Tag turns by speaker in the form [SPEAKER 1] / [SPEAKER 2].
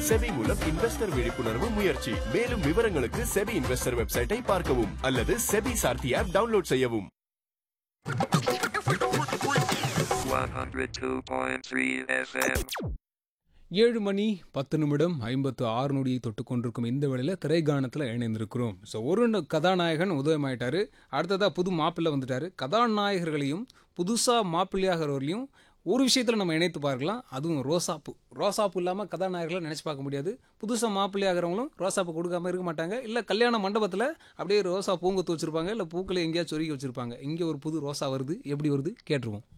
[SPEAKER 1] SEBI மூலம் investor விழிப்புணர்வு முயற்சி மேலும் விவரங்களுக்கு செபி இன்வெஸ்டர் வெப்சைட்டை பார்க்கவும் அல்லது செபி சார்த்தி ஆப் டவுன்லோட் செய்யவும்
[SPEAKER 2] 102.3 FM.
[SPEAKER 3] ஏழு மணி பத்து நிமிடம் ஐம்பத்து ஆறு நொடியை தொட்டு கொண்டிருக்கும் இந்த வேளையில் திரைக்காணத்தில் இணைந்திருக்கிறோம் ஸோ ஒரு ந- கதாநாயகன் உதயமாயிட்டாரு அடுத்ததாக புது மாப்பிள்ளை வந்துட்டாரு கதாநாயகர்களையும் புதுசாக மாப்பிள்ளையாகிறவர்களையும் ஒரு விஷயத்தில் நம்ம இணைத்து பார்க்கலாம் அதுவும் ரோசாப்பு ரோசாப்பு இல்லாமல் கதாநாயகர்களை நினச்சி பார்க்க முடியாது புதுசாக மாப்பிள்ளையாகிறவங்களும் ரோசாப்பு கொடுக்காம இருக்க மாட்டாங்க இல்லை கல்யாண மண்டபத்தில் அப்படியே ரோசா பூங்கொத்து வச்சுருப்பாங்க இல்லை பூக்களை எங்கேயாச்சும் சொருகி வச்சுருப்பாங்க இங்கே ஒரு புது ரோசா வருது எப்படி வருது கேட்டுருவோம்